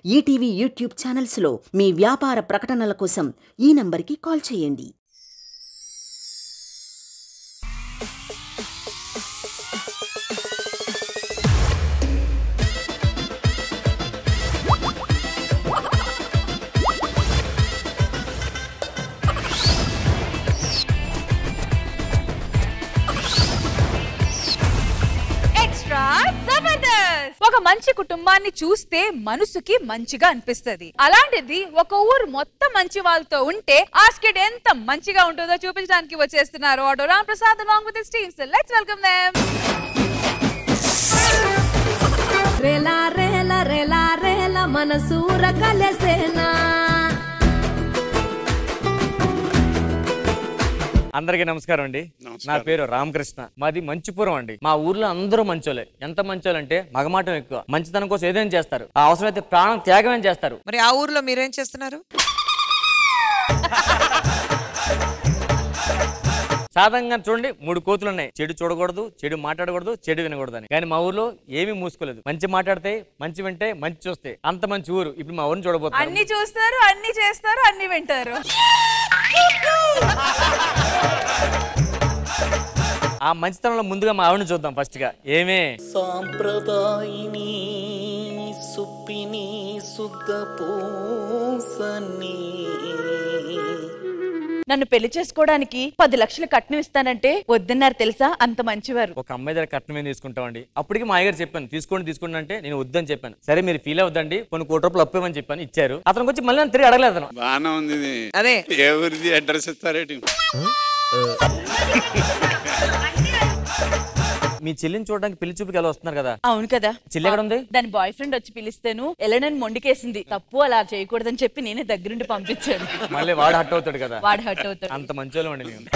ETV YouTube ఛానల్స్లో మీ వ్యాపార ప్రకటనల కోసం ఈ నంబర్కి కాల్ చేయండి ఎక్స్ట్రా జబర్దస్త్ ఒక మంచి కుటుంబాన్ని చూస్తే మనసుకి మంచిగా అనిపిస్తది అలాంటిది ఒక ఊరు మొత్తం మంచి వాళ్ళతో ఉంటే ఆ స్కిట్ ఎంత మంచిగా ఉంటుందో చూపించడానికి వచ్చేస్తున్నారు auto Ram Prasad along with teams let's welcome them రేలా రేల రేలా రేల మనసూర కలసేనా అందరికీ నమస్కారం అండి నా పేరు రామకృష్ణ మాది మంచిపురం అండి మా ఊర్లో అందరూ మంచోలే ఎంత మంచోలంటే మగమాటం ఎక్కువ మంచితనం కోసం ఏదైనా చేస్తారు ఆ అవసరమైతే ప్రాణం త్యాగమే చేస్తారు మరి ఆ ఊర్లో మీరేం చేస్తున్నారు సాధారణంగా చూడండి మూడు కోతులు ఉన్నాయి చెడు చూడకూడదు చెడు మాట్లాడకూడదు చెడు వినకూడదు అని కానీ మా ఊర్లో ఏమీ మూసుకోలేదు మంచి మాట్లాడితే మంచి వింటే మంచి చూస్తే అంత మంచి ఊరు ఇప్పుడు మా ఊరిని చూడబోతున్నారు అన్ని చూస్తారు అన్ని చేస్తారు అన్ని వింటారు ఆ మంచితనంలో ముందుగా మా ఆవిడని చూద్దాం ఫస్ట్ గా ఏమే సాంప్రదాయిని సుప్పిని శుద్ధ పూసని నన్ను పెళ్లి చేసుకోవడానికి పది లక్షలు కట్నం ఇస్తానంటే వద్దన్నారు తెలుసా అంత మంచివారు ఒక అమ్మాయి దగ్గర కట్నం ఏం తీసుకుంటామండి అప్పటికి మా అయ్యగారు చెప్పాను తీసుకోండి తీసుకోండి అంటే నేను వద్దని చెప్పాను సరే మీరు ఫీల్ అవ్వద్దండి కొన్ని కోటి రూపాయలు అప్పేమని చెప్పాను ఇచ్చారు అతనికి వచ్చి మళ్ళీ నన్ను తిరిగి అడగలేదు అతను బాగానే ఉంది ఇది అదే ఏ ఊరిది అడ్రస్ ఇస్తారేటి మీ చెల్లిని చూడడానికి పెళ్లి చూపుకి ఎలా వస్తున్నారు కదా అవును కదా చెల్లి ఎక్కడ ఉంది దాని బాయ్ ఫ్రెండ్ వచ్చి పిలిస్తేను ఎలనని మొండికేసింది తప్పు అలా చేయకూడదని చెప్పి నేనే దగ్గరుండి పంపించాను మళ్ళీ వాడు హట్ అవుతాడు కదా వాడు హట్ అవుతాడు అంత మంచోళ్ళం అండి మేము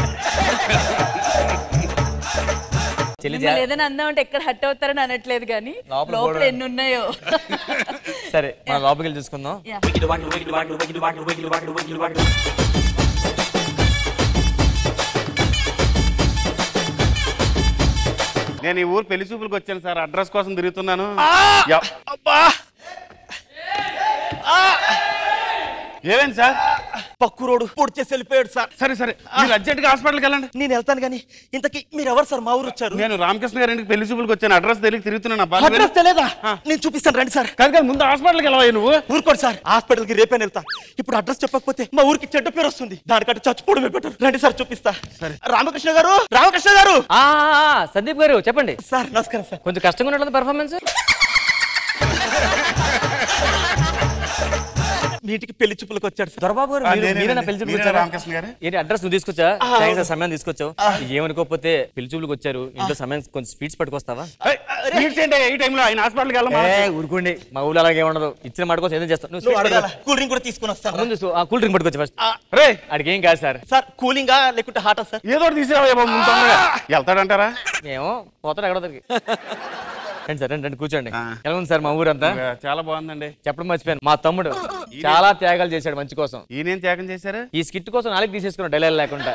చెల్లి మిమ్మల్ని జా- ఏదైనా అందామంటే ఎక్కడ హట్ అవుతారని అనట్లేదు కానీ లోపల లోపల కూడా- ఎన్ని ఉన్నాయో సరే మన లోపలికి వెళ్ళి చూసుకుందాం Yeah. నేను ఈ ఊరు పెళ్లి చూపులకు వచ్చాను సార్ అడ్రస్ కోసం తిరుగుతున్నాను ఎవ్- ఏమైంది సార్ పక్కు రోడ్డు పొడి చేసి వెళ్ళిపోయాడు సార్ సరే సరే మీరు అర్జెంట్ గా హాస్పిటల్కి వెళ్ళండి నేను వెళ్తాను కానీ ఇంతకీ మీరు ఎవరు సార్ మా ఊరు వచ్చారు నేను రామకృష్ణ గారి ఇంటికి పెళ్లి చూపులకు వచ్చాను అడ్రస్ తెలియక తిరుగుతున్నాను అబ్బా. అడ్రస్ తెలియదా నేను చూపిస్తాను రండి సార్ కాదు కాదు ముందు హాస్పిటల్కి వెళ్ళవా నువ్వు ఊరుకోండి సార్ హాస్పిటల్కి రేపే వెళ్తా ఇప్పుడు అడ్రస్ చెప్పకపోతే మా ఊరికి చెడ్డ పేరు వస్తుంది దానికంటే చచ్చిపోవడమే బెటర్ రండి సార్ చూపిస్తా రామకృష్ణ గారు రామకృష్ణ గారు ఆ, ఆ, ఆ, సందీప్ గారు చెప్పండి సార్ నమస్కారం సార్ కొంచెం కష్టంగా ఉన్నట్టుంది పర్ఫార్మెన్స్ మీ ఇంటికి పెళ్లి చూపులకు వచ్చాడు సార్ దొరబాబు గారు ఆ, మీరు- నేనేనండి. మీరేనా పెళ్లి చూపులకు మీరేనా వచ్చారా? రామకృష్ణ గారు? ఏంటి అడ్రస్ నువ్వు తీసుకొచ్చా థ్యాంక్స్ సార్ సమయం తీసుకొచ్చావు ఏమనుకోకపోతే పెళ్లి చూపులకు వచ్చారు ఇంట్లో సమయం కొంచెం స్వీట్స్ పట్టుకొస్తావా ఏయ్, స్వీట్స్ ఏంటి ఈ టైంలో ఆయన హాస్పిటల్కి వెళ్ళమా ఏ ఊరుకోండి మా ఊళ్ళో అలాగే ఉండదు ఇచ్చిన మాట కోసం ఏదో చేస్తాను నువ్వు నువ్వు sweets అడగాల పట్టుకో. కూల్ డ్రింక్ కూడా తీసుకుని వస్తాను ముందు సు- ఆ కూల్ డ్రింక్ పట్టుకొచ్చి ఫస్ట్ రే అడిగి ఏం కాదు సార్ సార్ కూలింగా లేకుంటే హాటా సార్ ఏదో ఒకటి తీసుకురావా ముందు తొందరగా వెళ్తాడంటారా ఏమో పోతాడు ఎక్కడ దగ్గరికి రండి సార్ రండి రండి కూర్చోండి ఆ. ఎలా ఉంది సార్ మా ఊరంతా చాలా బాగుందండి చెప్పడం మర్చిపోయాను మా తమ్ముడు చాలా త్యాగాలు చేశాడు మంచి కోసం ఈయనేం త్యాగం చేశారు ఈ స్కిట్ కోసం నాలుగు తీసేసుకున్నాడు డైలాగ్ లేకుండా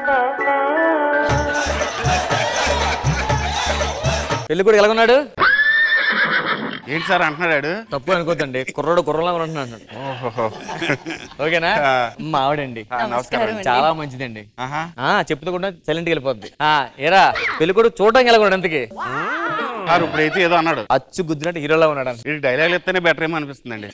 పెళ్లి కూడా ఎలాగున్నాడు ఏంటి సార్ అంటున్నాడు తప్పు అనుకోద్దండి కుర్రోడు కుర్రలా ఉంటున్నాడు ఓహో ఓకేనా ఆ. మా ఆవిడండి నమస్కారం అండి. చాలా మంచిదండి ఆహా ఆ చెప్తూ సైలెంట్కి వెళ్ళిపోద్ది ఆ ఏరా పెళ్లి కూడా చూడడానికి ఎలా ఉన్నాడు అంతకి సార్ ఇప్పుడైతే ఏదో అన్నాడు అచ్చు గుద్దినట్టు హీరోలా ఉన్నాడు అంత. వీడికి డైలాగ్ ఇస్తేనే బెటర్ ఏమో అనిపిస్తుందండి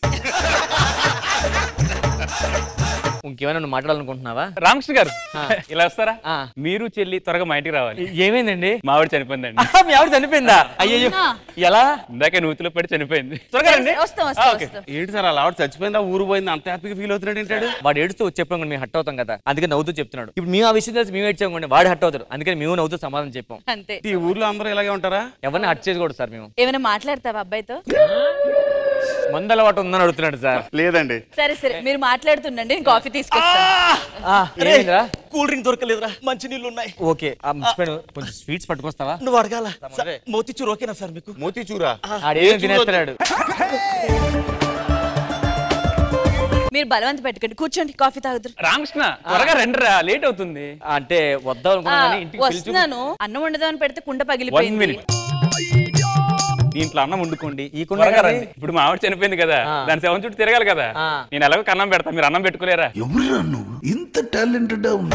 ఇంకేమైనా నువ్వు మాట్లాడాలనుకుంటున్నావా రామకృష్ణ గారు ఆ. ఇలా వస్తారా ఆ. మీరు చెల్లి త్వరగా మా ఇంటికి రావాలి ఏమైందండి మా ఆవిడ చనిపోయిందండి ఆహా, మీ ఆవిడ చనిపోయిందా అయ్యో ఎలా ఇందాక నూతిలో పడి చనిపోయింది త్వరగా రండి వస్తాం వస్తాం వస్తాం ఏంటి సార్ అలా ఆవిడ చచ్చిపోయిందా ఊరు పోయింది అంత హ్యాపీగా ఫీల్ అవుతున్నాడు ఏంటాడు వాడు ఏడుస్తూ చెప్పాం మేము హట్ అవుతాం కదా అందుకే నవ్వుతూ చెప్తున్నాడు ఇప్పుడు మేము ఆ విషయం తెలిసి మేము ఏడ్చాం వాడు హట్ అవుతాడు అందుకని మేము నవ్వుతూ సమాధానం చెప్పాం అంతే ఈ ఊర్లో అందరూ ఇలాగే ఉంటారా ఎవరిని హట్ చేయకూడదు సార్ మేము ఏమైనా మాట్లాడతావా అబ్బాయితో మందు అలవాటు ఉందని అడుగుతున్నాడు సార్ లేదండి సరే సరే మీరు మాట్లాడుతుండండి నేను కాఫీ తీసుకొస్తాను ఆ, ఏమైందిరా కూల్ డ్రింక్ దొరకలేదురా మంచి నీళ్ళు ఉన్నాయి ఓకే ఆ మర్చిపోయాను కొంచెం స్వీట్స్ పట్టుకొస్తావా నువ్వు అడగాల సార్, మోతీచూర్ ఓకేనా సార్ మీకు మోతీచూరా ఆడేం తినేస్తున్నాడు మీరు బలవంత పెట్టకండి కూర్చోండి కాఫీ తాగుతారు రామకృష్ణ త్వరగా రండి రా లేట్ అవుతుంది అంటే వద్దాం అనుకున్నాను కానీ ఇంటికి పిలిచి వస్తున్నాను అన్నం వండదామని పెడితే కుండ వన్ పగిలిపోయింది మినిట్ దీంట్లో అన్నం వండుకోండి ఈ కుండ త్వరగా కదండి. రండి. ఇప్పుడు మా ఆవిడ చనిపోయింది కదా ఆ. దాని సెవెన్ చుట్టూ తిరగాలి కదా ఆ. నేను ఎలాగో కన్నం పెడతా మీరు అన్నం పెట్టుకోలేరా ఎవరురా నువ్వు ఇంత టాలెంటెడ్ ఉన్నా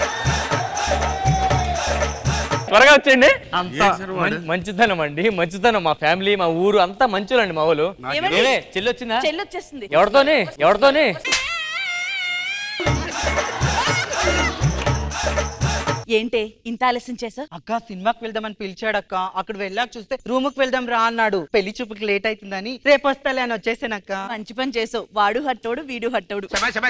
త్వరగా వచ్చేయండి అంతా మం- మంచితనం అండి మంచితనం మా ఫ్యామిలీ మా ఊరు అంతా మంచోళ్ళండి మా వాళ్ళు ఏమండి? ఏమే చెల్లి వచ్చిందా చెల్లి వచ్చేస్తుంది ఎవరితోని ఎవరితోని ఏంటే ఇంత ఆలస్యం చేసా అక్క సినిమాకి వెళ్దామని పిలిచాడక్క అక్కడ వెళ్ళాక చూస్తే రూమ్ కి వెళ్దాం రా అన్నాడు పెళ్లి చూపుకి లేట్ అవుతుందని రేపు వస్తాలే అని వచ్చేసానక్క మంచి పని చేసావు వాడు హట్టోడు వీడు హట్టోడు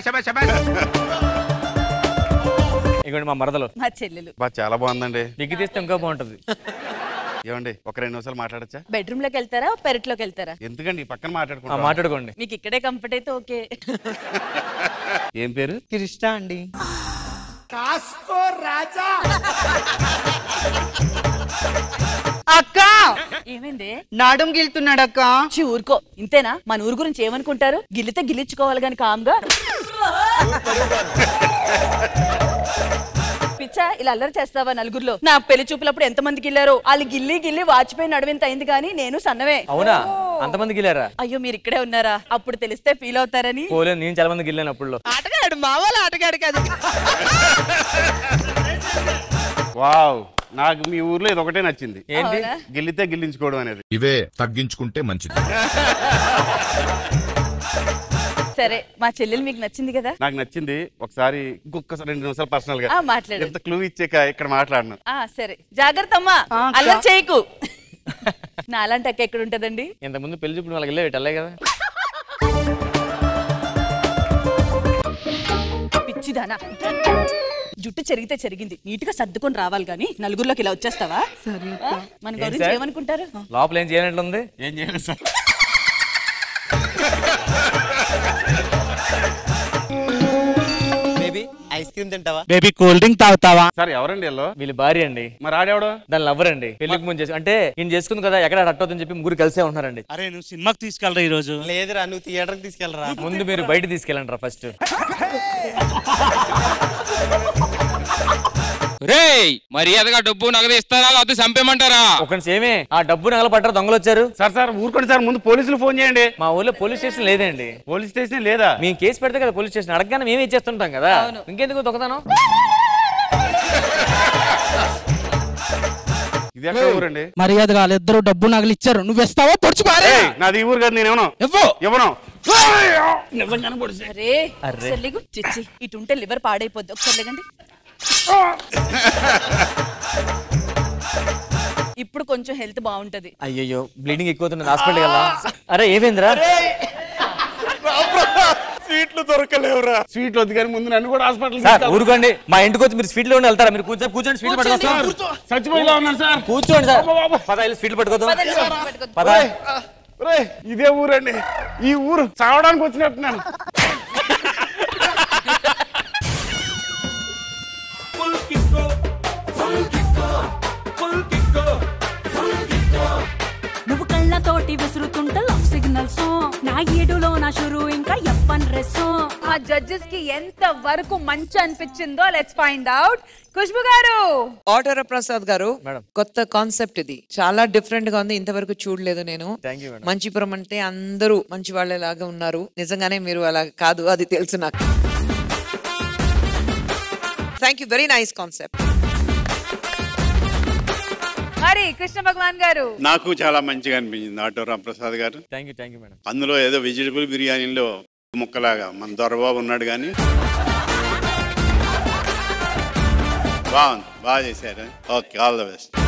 ఇగోండి మా మరదలు మా చెల్లెలు బా చాలా బాగుందండి దిగ్గి తీస్తే ఇంకా బాగుంటది ఏమండి ఒక రెండు నిమిషాలు మాట్లాడచ్చా బెడ్రూమ్ లోకి వెళ్తారా పెరట్లోకి వెళ్తారా ఎందుకండి ఈ పక్కన ఆ, మాట్లాడుకుంటా మాట్లాడుకోండి మీకు ఇక్కడే కంఫర్ట్ అయితే ఓకే ఏం పేరు కృష్ణ అండి అక్క ఏమైంది నాడం గిలుతున్నాడు అక్క ఛీ, ఊరుకో ఇంతేనా మన ఊరు గురించి ఏమనుకుంటారు గిల్లితే గిల్లించుకోవాలి గాని కామ్గా పిచ్చా ఇలా అల్లరి చేస్తావా నలుగురిలో నా పెళ్లి చూపులప్పుడు ఎంత మందికి వెళ్ళారో వాళ్ళు గిల్లి గిల్లి వాచిపోయి నడువింత అయింది కానీ నేను సన్నవే అవునా అంతమందికి వెళ్ళారా అయ్యో మీరు ఇక్కడే ఉన్నారా అప్పుడు తెలిస్తే ఫీల్ అవుతారని పోలే నేను చాలా మందికి వెళ్ళాను అప్పుడు ఆటగాడు మా వాళ్ళ ఆటగాడు కాదు వావ్ నాకు మీ ఊర్లో ఇది ఒకటే నచ్చింది ఏంటి అవునా? గిల్లితే గిల్లించుకోవడం అనేది ఇవే తగ్గించుకుంటే మంచిది సరే మా చెల్లెలు మీకు నచ్చింది కదా నాకు నచ్చింది ఒకసారి ఇంకొకసారి రెండు నిమిషాలు పర్సనల్ గా ఆ, మాట్లాడండి. ఎంత క్లూ ఇచ్చాక ఇక్కడ మాట్లాడను ఆ సరే జాగ్రత్త అమ్మా ఆ, అక్క. అల్లరి చేయకు నా అలాంటి అక్క ఎక్కడ ఉంటదండి ఇంతకుముందు పెళ్లి చూపులు వాళ్ళకి వెళ్ళే వెళ్ళే కదా పిచ్చిదానా జుట్టు చెరిగితే చెరిగింది నీట్ గా సర్దుకొని రావాలి గాని నలుగురిలోకి ఇలా వచ్చేస్తావా ఆ? మన గురించి సార్? ఏమనుకుంటారు లోపల ఏం చేయాలంటుంది ఏం చేయాలి సార్ బేబీ ఐస్ క్రీమ్ తింటావా బేబీ కూల్ డ్రింక్ తాగుతావా సార్ ఎవరండి వీళ్ళు వీళ్ళ భార్య అండి మరి ఆడేవాడు దాని లవ్వర్ అండి పెళ్లికి ముందు చేసి అంటే ఈయన చేసుకుంది కదా ఎక్కడ అట్టవుతుందని చెప్పి ముగ్గురు కలిసే ఉంటున్నారండి అరే నువ్వు సినిమాకి తీసుకెళ్ళరా ఈ రోజు లేదురా నువ్వు థియేటర్కి తీసుకెళ్ళరా ముందు మీరు బయట తీసుకెళ్ళండి రా ఫస్ట్ రేయ్ మర్యాదగా డబ్బు నగదు ఇస్తారా లేకపోతే చంపేమంటారా ఒక నిమిషం ఏమే ఆ డబ్బు నగలు పట్టారు దొంగలు వచ్చారు సార్ సార్ ఊరుకోండి సార్ ముందు పోలీసులు ఫోన్ చేయండి మా ఊర్లో పోలీస్ స్టేషన్ లేదండి పోలీస్ స్టేషన్ లేదా మేము కేసు పెడితే కదా పోలీస్ స్టేషన్ అడగగానే మేమే ఇచ్చేస్తుంటాం కదా ఇంకెందుకు దొంగతనం ఇది ఎక్కడ ఊరండి మర్యాద వాళ్ళిద్దరు డబ్బు నగలు ఇచ్చారు నువ్వు ఇస్తావా పొడిచి పారే ఏయ్, నాది ఈ ఊరు కాదు నేను ఏమను ఇవ్వు ఇవ్వను అరే ఒకసారి లేగు. చిచ్చి ఇటు ఉంటే లివర్ పాడైపోద్ది ఒకసారి లేగండి ఇప్పుడు కొంచెం హెల్త్ బాగుంటది అయ్యయ్యో బ్లీడింగ్ ఎక్కువ అవుతుంది హాస్పిటల్ కదా అరే ఏమైందిరా స్వీట్లు దొరకలేవురా స్వీట్లు వద్దు కానీ ముందు నన్ను కూడా హాస్పిటల్ సార్ ఊరుకోండి మా ఇంటికి వచ్చి మీరు స్వీట్లో ఉండి వెళ్తారా మీరు కూర్చొని కూర్చొని స్వీట్లు పట్టుకొస్తాం చచ్చిపోయేలా ఉన్నాను సార్ కూర్చోండి సార్ పద వెళ్ళి స్వీట్లు పట్టుకోదాం పద ఒరేయ్, ఇదే ఊరండి ఈ ఊరు చావడానికి వచ్చినట్టున్నాను నువ్వు కళ్ళతోటి విసురుతుంటే లవ్ సిగ్నల్స్ నా ఏడులో నా షురు ఇంకా ఎప్పన్ డ్రెస్ ఆ జడ్జెస్ కి ఎంత వరకు మంచి అనిపించిందో లెట్స్ ఫైండ్ అవుట్ ఖుష్బు గారు ఆటోర ప్రసాద్ గారు మేడం. కొత్త కాన్సెప్ట్ ఇది చాలా డిఫరెంట్ గా ఉంది ఇంతవరకు చూడలేదు నేను థ్యాంక్ యూ మేడం మంచిపురం అంటే అందరూ మంచి వాళ్ళలాగా ఉన్నారు నిజంగానే మీరు అలా కాదు అది తెలుసు నాకు thank you very nice concept మరి కృష్ణ భగవాన్ గారు నాకు చాలా మంచిగా అనిపించింది ఆటో రాంప్రసాద్ గారు thank you thank you madam అందులో ఏదో వెజిటబుల్ బిర్యానీలో ముక్కలాగా మన దొరబాబు ఉన్నాడు కానీ బాగుంది బాగా చేశారు ఓకే ఆల్ ద బెస్ట్